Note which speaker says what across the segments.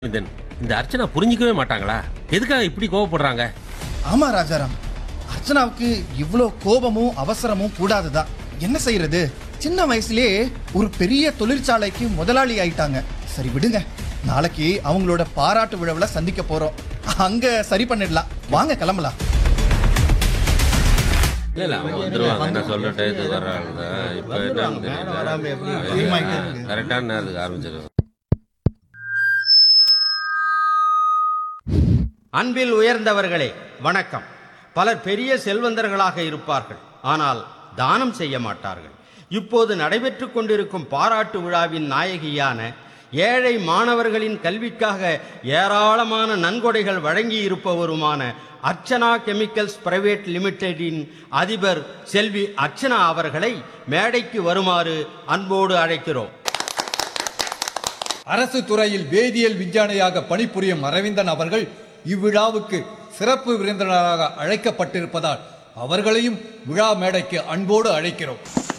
Speaker 1: இதன் இந்த அர்ச்சனா புரிஞ்சிக்கவே மாட்டாங்களா எதுக்காக இப்படி கோவப்படுறாங்க
Speaker 2: ஆமா ராஜாராம் அர்ச்சனாவுக்கு இவ்வளோ கோபமும் அவசரமும் கூடாதுதான் என்ன செய்யறது சின்ன வயசுலயே ஒரு பெரிய தொழிற்சாலைக்கு முதலாளி ஆயிட்டாங்க சரி விடுங்க நாளைக்கு அவங்களோட பாராட்டு விழாவில் சந்திக்க போறோம் அங்க சரி பண்ணிடலாம் வாங்க கிளம்பலாம்
Speaker 1: இல்ல இல்ல அவங்க வந்துருவாங்க என்ன சொல்ற டயத்துக்கு வர்றாங்க இப்ப என்ன கரெக்டான நேரத்துக்கு ஆரம்பிச்சிருவாங்க
Speaker 3: அன்பில் உயர்ந்தவர்களே வணக்கம் பலர் பெரிய செல்வந்தர்களாக இருப்பார்கள் ஆனால் தானம் செய்ய மாட்டார்கள் இப்போது நடைபெற்றுக் கொண்டிருக்கும் பாராட்டு விழாவின் நாயகியான ஏழை மாணவர்களின் கல்விக்காக ஏராளமான நன்கொடைகள் வழங்கி இருப்பவருமான அர்ச்சனா கெமிக்கல்ஸ் பிரைவேட் லிமிடெடின் அதிபர் செல்வி அர்ச்சனா அவர்களை மேடைக்கு வருமாறு அன்போடு அழைக்கிறோம்
Speaker 4: அரசு துறையில் வேதியியல் விஞ்ஞானியாக பணிபுரியும் அரவிந்தன் அவர்கள் இவ்விழாவுக்கு சிறப்பு விருந்தினராக அழைக்கப்பட்டிருப்பதால் அவர்களையும் விழா மேடைக்கு அன்போடு அழைக்கிறோம்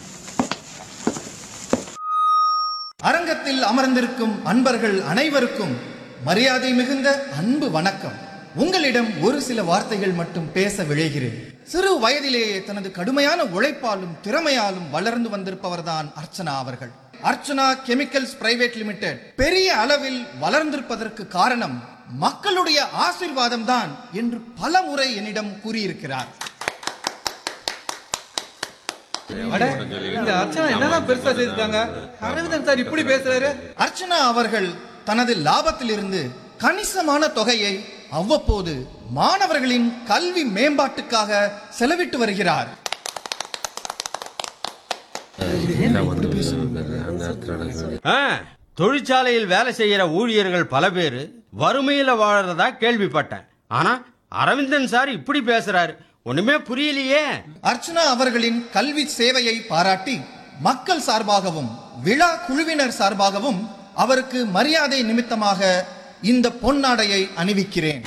Speaker 2: அரங்கத்தில் அமர்ந்திருக்கும் அன்பர்கள் அனைவருக்கும் மரியாதை மிகுந்த அன்பு வணக்கம் உங்களிடம் ஒரு சில வார்த்தைகள் மட்டும் பேச விழைகிறேன் சிறு வயதிலேயே தனது கடுமையான உழைப்பாலும் திறமையாலும் வளர்ந்து வந்திருப்பவர்தான் அர்ச்சனா அவர்கள் அர்ச்சனா கெமிக்கல்ஸ் பிரைவேட் லிமிடெட் பெரிய அளவில் வளர்ந்திருப்பதற்கு காரணம் மக்களுடைய ஆசீர்வாதம் தான் என்று பல முறை என்னிடம் கூறியிருக்கிறார்
Speaker 4: அட இந்த அர்ச்சனா என்னதான் பெருசா செய்திருக்காங்க அரவிந்தன் சார் இப்படி பேசுறாரு
Speaker 2: அர்ச்சனா அவர்கள் தனது லாபத்திலிருந்து கணிசமான தொகையை அவ்வப்போது மாணவர்களின் கல்வி மேம்பாட்டுக்காக செலவிட்டு வருகிறார்
Speaker 1: என்ன வந்து அந்த இடத்துல நடக்குது.
Speaker 3: ஆ, தொழிற்சாலையில் வேலை செய்யற ஊழியர்கள் பல பேர் வறுமையில வாழறதா கேள்விப்பட்டேன் ஆனா அரவிந்தன் சார் இப்படி பேசுறாரு ஒண்ணுமே புரியலையே
Speaker 2: அர்ச்சனா அவர்களின் கல்வி சேவையை பாராட்டி மக்கள் சார்பாகவும் விழா குழுவினர் சார்பாகவும் அவருக்கு மரியாதை நிமித்தமாக இந்த பொன்னாடையை அணிவிக்கிறேன்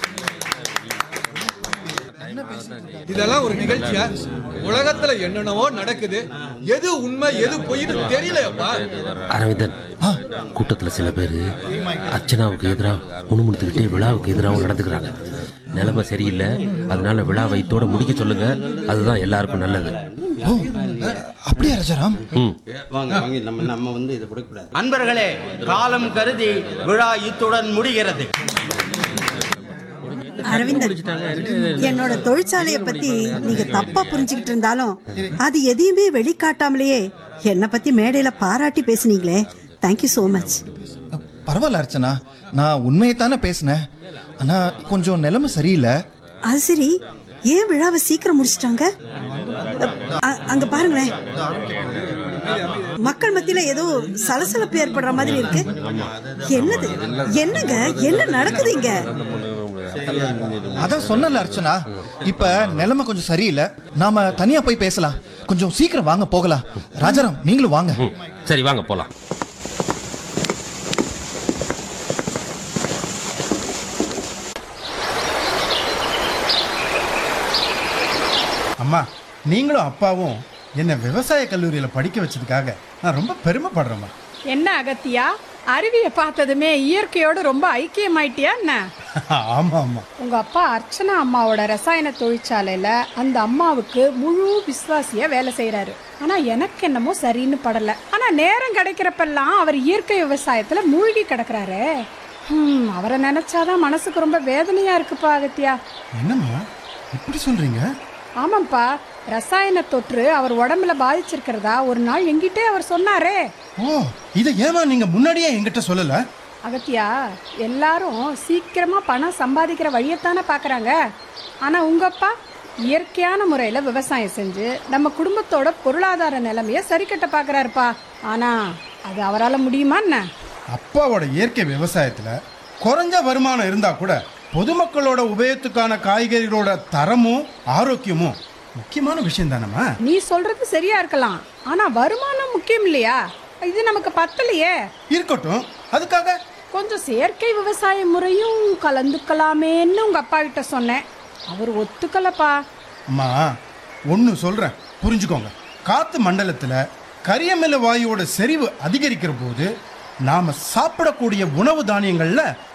Speaker 4: இதெல்லாம் ஒரு நிகழ்ச்சியா உலகத்துல என்னென்னவோ நடக்குது எது உண்மை எது பொய்னு தெரியலையப்பா
Speaker 1: அரவிந்தன் கூட்டத்துல சில பேர் அர்ச்சனாவுக்கு எதிராக முணுமுணுத்துக்கிட்டே விழாவுக்கு எதிராகவும் நடந்துக்கிறாங்க நிலைமை சரியில்லை அதனால விழாவை இதோட முடிக்க சொல்லுங்க அதுதான் எல்லாருக்கும் நல்லது
Speaker 2: ஓ அப்படியா ராஜாராம்
Speaker 1: ம்
Speaker 3: வாங்க வாங்க நம்ம நம்ம வந்து இதை கொடுக்கூடாது அன்பர்களே காலம் கருதி விழா இத்துடன் முடிகிறது
Speaker 5: அரவிந்தன் என்னோட தொழிற்சாலைய பத்தி நீங்க தப்பா புரிஞ்சுக்கிட்டு இருந்தாலும் அது எதையுமே வெளிக்காட்டாமலேயே என்னை பத்தி மேடையில பாராட்டி பேசுனீங்களே தேங்க்யூ so மச்
Speaker 2: பரவாயில்ல அர்ச்சனா நான் உண்மையை தானே பேசினேன் ஆனா கொஞ்சம் நிலைமை சரியில்லை
Speaker 5: அது சரி ஏன் விழாவை சீக்கிரம் முடிச்சிட்டாங்க அ- அங்க பாருங்களேன் மக்கள் மத்தியில ஏதோ சலசலப்பு ஏற்படுற மாதிரி இருக்கு என்னது என்னங்க என்ன நடக்குது இங்க
Speaker 2: அதான் சொன்னல அர்ச்சனா இப்ப நிலைமை கொஞ்சம் சரியில்லை நாம தனியா போய் பேசலாம் கொஞ்சம் சீக்கிரம் வாங்க போகலாம் ராஜாராம் நீங்களும் வாங்க
Speaker 1: ம். சரி வாங்க போலாம்
Speaker 6: அம்மா நீங்களும் அப்பாவும் என்னை விவசாய கல்லூரியில் படிக்க வச்சதுக்காக நான் ரொம்ப பெருமைப்படுறேம்மா
Speaker 7: என்ன அகத்தியா அருவியை பார்த்ததுமே இயற்கையோடு ரொம்ப ஐக்கியமாயிட்டியா என்ன
Speaker 6: ஆமாம் ஆமாம்
Speaker 7: உங்க அப்பா அர்ச்சனா அம்மாவோட ரசாயன தொழிற்சாலையில அந்த அம்மாவுக்கு முழு விசுவாசியா வேலை செய்யறாரு ஆனா எனக்கு என்னமோ சரின்னு படல ஆனா நேரம் கிடைக்கிறப்பெல்லாம் அவர் இயற்கை விவசாயத்துல மூழ்கி கிடக்குறாரு ஹம், அவரை நினைச்சாதான் மனசுக்கு ரொம்ப வேதனையா இருக்குப்பா அகத்தியா
Speaker 6: என்னம்மா இப்படி சொல்கிறீங்க
Speaker 7: ஆமாப்பா ரசாயன தொற்று அவர் உடம்புல பாதிச்சிருக்கிறதா ஒரு நாள் எங்கிட்டே அவர் சொன்னாரே
Speaker 6: ஓ இதை ஏமா நீங்கள் முன்னாடியே என்கிட்ட சொல்லலை
Speaker 7: அகத்தியா எல்லாரும் சீக்கிரமா பணம் சம்பாதிக்கிற வழியத்தானே பார்க்கறாங்க ஆனா உங்க அப்பா இயற்கையான முறையில விவசாயம் செஞ்சு நம்ம குடும்பத்தோட பொருளாதார நிலைமைய சரி கட்ட பார்க்கறாருப்பா ஆனா அது அவரால் முடியுமா என்ன
Speaker 6: அப்பாவோட இயற்கை விவசாயத்தில் குறைஞ்ச வருமானம் இருந்தால் கூட பொதுமக்களோட உபயோகத்துக்கான காய்கறிகளோட தரமும் ஆரோக்கியமும் முக்கியமான விஷயம் தானம்மா
Speaker 7: நீ சொல்றது சரியா இருக்கலாம் ஆனா வருமானம் முக்கியம் இல்லையா இது நமக்கு பத்தலையே
Speaker 6: இருக்கட்டும் அதுக்காக
Speaker 7: கொஞ்சம் செயற்கை விவசாய முறையும் கலந்துக்கலாமேன்னு உங்க அப்பா கிட்ட சொன்னேன் அவர் ஒத்துக்கலப்பா
Speaker 6: அம்மா ஒன்று சொல்கிறேன் புரிஞ்சுக்கோங்க காற்று மண்டலத்தில் கரியமில வாயுவோட செறிவு அதிகரிக்கிற போது நாம சாப்பிடக்கூடிய உணவு தானியங்கள்ல